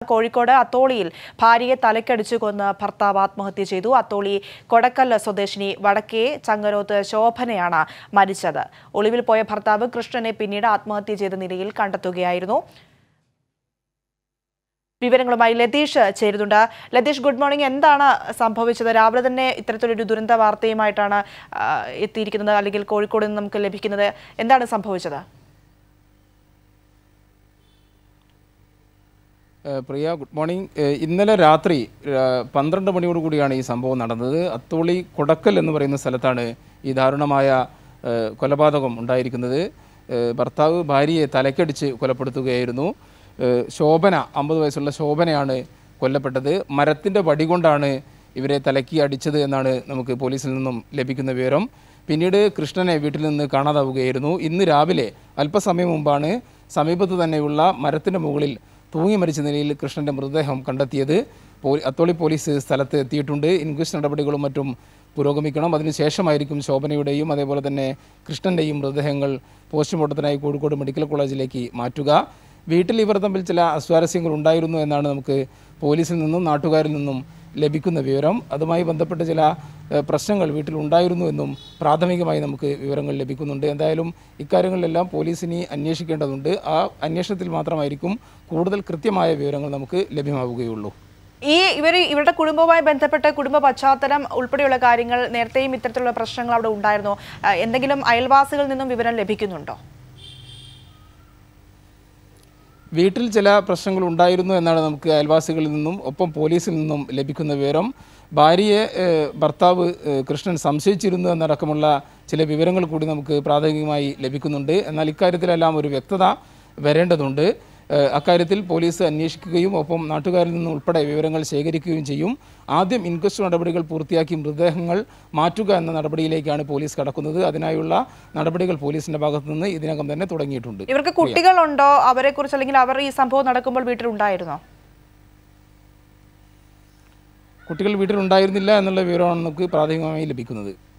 കോഴിക്കോട് അത്തോളിയിൽ ഭാര്യയെ തലക്കടിച്ചു കൊന്ന് ഭർത്താവ് ആത്മഹത്യ ചെയ്തു അത്തോളി കൊടക്കല്ല് സ്വദേശിനി വടക്കേ ചങ്ങരോത്ത് ശോഭനയാണ് മരിച്ചത് ഒളിവിൽ പോയ ഭർത്താവ് കൃഷ്ണനെ പിന്നീട് ആത്മഹത്യ ചെയ്ത നിലയിൽ കണ്ടെത്തുകയായിരുന്നു വിവരങ്ങളുമായി ലതീഷ് ചേരുന്നുണ്ട് ലതീഷ് ഗുഡ് മോർണിംഗ് എന്താണ് സംഭവിച്ചത് രാവിലെ തന്നെ ഇത്തരത്തിലൊരു ദുരന്ത വാർത്തയുമായിട്ടാണ് ആ, എത്തിയിരിക്കുന്നത് അല്ലെങ്കിൽ കോഴിക്കോട് നിന്ന് നമുക്ക് ലഭിക്കുന്നത് എന്താണ് സംഭവിച്ചത് ഏഹ് പ്രിയ ഗുഡ് മോർണിംഗ് ഏഹ് ഇന്നലെ രാത്രി ഏഹ് പന്ത്രണ്ട് മണിയോട് കൂടിയാണ് ഈ സംഭവം നടന്നത് അത്തോളി കൊടക്കൽ എന്ന് പറയുന്ന സ്ഥലത്താണ് ഈ ദാരുണമായ ഏഹ് കൊലപാതകം ഉണ്ടായിരിക്കുന്നത് ഏഹ് ഭർത്താവ് ഭാര്യയെ തലക്കടിച്ച് കൊലപ്പെടുത്തുകയായിരുന്നു ഏഹ് ശോഭന അമ്പത് വയസ്സുള്ള ശോഭനയാണ് കൊല്ലപ്പെട്ടത് മരത്തിൻ്റെ വടി കൊണ്ടാണ് ഇവരെ തലക്കി അടിച്ചത് എന്നാണ് നമുക്ക് പോലീസിൽ നിന്നും ലഭിക്കുന്ന വിവരം പിന്നീട് കൃഷ്ണനെ വീട്ടിൽ നിന്ന് കാണാതാവുകയായിരുന്നു ഇന്ന് രാവിലെ അല്പസമയം മുമ്പാണ് സമീപത്ത് തന്നെയുള്ള മരത്തിൻ്റെ മുകളിൽ തൂങ്ങി മരിച്ച നിലയിൽ കൃഷ്ണന്റെ മൃതദേഹം കണ്ടെത്തിയത് പോലീ- അത്തോളി പോലീസ് സ്ഥലത്ത് എത്തിയിട്ടുണ്ട് ഇൻക്വസ്റ്റ് നടപടികളും മറ്റും പുരോഗമിക്കണം അതിനുശേഷമായിരിക്കും ശോഭനയുടെയും അതേപോലെ തന്നെ കൃഷ്ണന്റെയും മൃതദേഹങ്ങൾ പോസ്റ്റ്മോർട്ടത്തിനായി കോഴിക്കോട് മെഡിക്കൽ കോളേജിലേക്ക് മാറ്റുക വീട്ടിൽ ഇവർ തമ്മിൽ ചില അസ്വാരസ്യങ്ങൾ ഉണ്ടായിരുന്നു എന്നാണ് നമുക്ക് പോലീസിൽ നിന്നും നാട്ടുകാരിൽ നിന്നും ലഭിക്കുന്ന വിവരം അതുമായി ബന്ധപ്പെട്ട ചില ഏഹ്, പ്രശ്നങ്ങൾ വീട്ടിൽ ഉണ്ടായിരുന്നു എന്നും പ്രാഥമികമായി നമുക്ക് വിവരങ്ങൾ ലഭിക്കുന്നുണ്ട് എന്തായാലും ഇക്കാര്യങ്ങളിലെല്ലാം പോലീസിനി അന്വേഷിക്കേണ്ടതുണ്ട് ആ അന്വേഷണത്തിൽ മാത്രമായിരിക്കും കൂടുതൽ കൃത്യമായ വിവരങ്ങൾ നമുക്ക് ലഭ്യമാവുകയുള്ളൂ ഈ ഇവർ ഇവരുടെ കുടുംബവുമായി ബന്ധപ്പെട്ട കുടുംബ പശ്ചാത്തലം ഉൾപ്പെടെയുള്ള കാര്യങ്ങൾ നേരത്തെയും ഇത്തരത്തിലുള്ള പ്രശ്നങ്ങൾ അവിടെ ഉണ്ടായിരുന്നോ ആ, എന്തെങ്കിലും അയൽവാസികളിൽ നിന്നും വിവരം ലഭിക്കുന്നുണ്ടോ വീട്ടിൽ ചില പ്രശ്നങ്ങൾ ഉണ്ടായിരുന്നു എന്നാണ് നമുക്ക് അയൽവാസികളിൽ നിന്നും ഒപ്പം പോലീസിൽ നിന്നും ലഭിക്കുന്ന വിവരം ഭാര്യയെ ഏഹ്, ഭർത്താവ് ഏഹ്, കൃഷ്ണൻ സംശയിച്ചിരുന്നു എന്നടക്കമുള്ള ചില വിവരങ്ങൾ കൂടി നമുക്ക് പ്രാഥമികമായി ലഭിക്കുന്നുണ്ട് എന്നാൽ ഇക്കാര്യത്തിലെല്ലാം ഒരു വ്യക്തത വരേണ്ടതുണ്ട് ഏഹ്, അക്കാര്യത്തിൽ പോലീസ് അന്വേഷിക്കുകയും ഒപ്പം നാട്ടുകാരിൽ നിന്നും ഉൾപ്പെടെ വിവരങ്ങൾ ശേഖരിക്കുകയും ചെയ്യും ആദ്യം ഇൻക്വസ്റ്റ് നടപടികൾ പൂർത്തിയാക്കി മൃതദേഹങ്ങൾ മാറ്റുക എന്ന നടപടിയിലേക്കാണ് പോലീസ് കടക്കുന്നത് അതിനായുള്ള നടപടികൾ പോലീസിന്റെ ഭാഗത്തു നിന്ന് ഇതിനകം തന്നെ തുടങ്ങിയിട്ടുണ്ട് ഇവർക്ക് കുട്ടികളുണ്ടോ അവരെ കുറിച്ച് അല്ലെങ്കിൽ അവർ ഈ സംഭവം നടക്കുമ്പോൾ വീട്ടിലുണ്ടായിരുന്നോ കുട്ടികൾ വീട്ടിലുണ്ടായിരുന്നില്ല എന്നുള്ള വിവരമാണ് നമുക്ക് പ്രാഥമികമായി ലഭിക്കുന്നത്